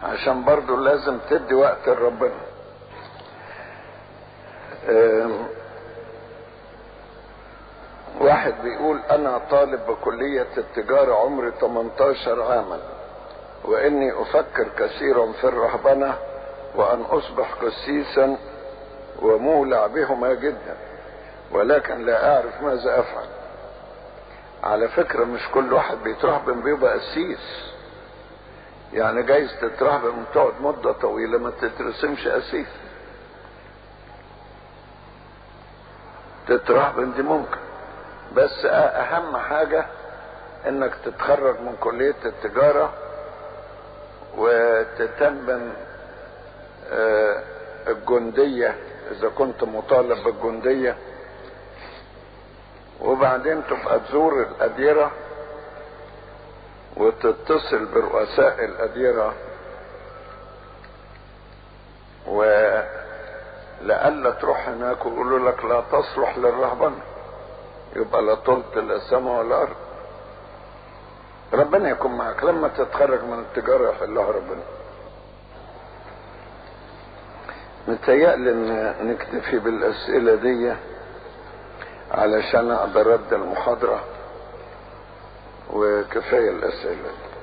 عشان برضو لازم تدي وقت لربنا واحد بيقول انا طالب بكلية التجارة عمري 18 عاما واني افكر كثيرا في الرهبنة وان اصبح قسيسا ومولع بهما جدا ولكن لا اعرف ماذا افعل على فكرة مش كل واحد بيترهبن بيبقى قسيس يعني جايز تترهبن وتقعد مدة طويلة ما تترسمش قسيس تترهبن دي ممكن بس اهم حاجة انك تتخرج من كلية التجارة وتتمم الجندية اذا كنت مطالب بالجندية وبعدين تبقى تزور الأديرة وتتصل برؤساء الأديرة ولألا تروح هناك ويقولوا لك لا تصلح للرهبنة يبقى لا طلت لا سما ولا أرض ربنا يكون معك لما تتخرج من التجارة يحلها ربنا متهيألي ان نكتفي بالاسئلة دي علشان اقدر ارد المحاضرة وكفاية الاسئلة